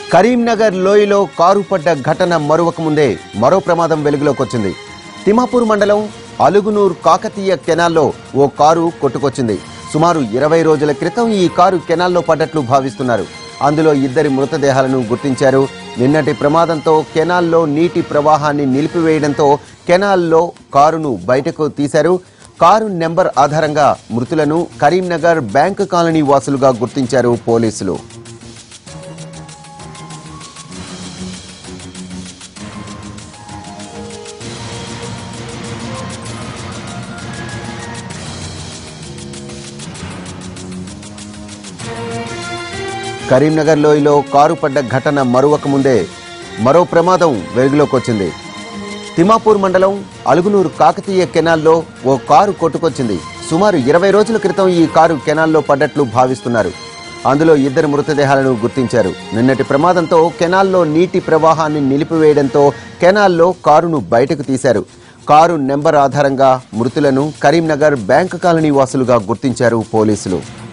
కరీంనగర్ లోయలో కారు పడ్డ ఘటన మరొక ముందే మరో ప్రమాదం వెలుగులోకి వచ్చింది తిమాపూర్ మండలం అలుగునూర్ కాకతీయ కెనాల్లో ఓ కారు కొట్టుకొచ్చింది సుమారు ఇరవై రోజుల క్రితం ఈ కారు కెనాల్లో పడ్డట్లు భావిస్తున్నారు అందులో ఇద్దరి మృతదేహాలను గుర్తించారు నిన్నటి ప్రమాదంతో కెనాల్లో నీటి ప్రవాహాన్ని నిలిపివేయడంతో కెనాల్లో కారును బయటకు తీశారు కారు నెంబర్ ఆధారంగా మృతులను కరీంనగర్ బ్యాంక్ కాలనీ వాసులుగా గుర్తించారు పోలీసులు కరీంనగర్ లోయలో కారు పడ్డ ఘటన మరొక ముందే మరో ప్రమాదం వెలుగులోకి వచ్చింది తిమాపూర్ మండలం అలుగునూరు కాకతీయ కెనాల్లో ఓ కారు కొట్టుకొచ్చింది సుమారు ఇరవై రోజుల క్రితం ఈ కారు కెనాల్లో పడ్డట్లు భావిస్తున్నారు అందులో ఇద్దరు మృతదేహాలను గుర్తించారు నిన్నటి ప్రమాదంతో కెనాల్లో నీటి ప్రవాహాన్ని నిలిపివేయడంతో కెనాల్లో కారును బయటకు తీశారు కారు నెంబర్ ఆధారంగా మృతులను కరీంనగర్ బ్యాంక్ కాలనీ వాసులుగా గుర్తించారు పోలీసులు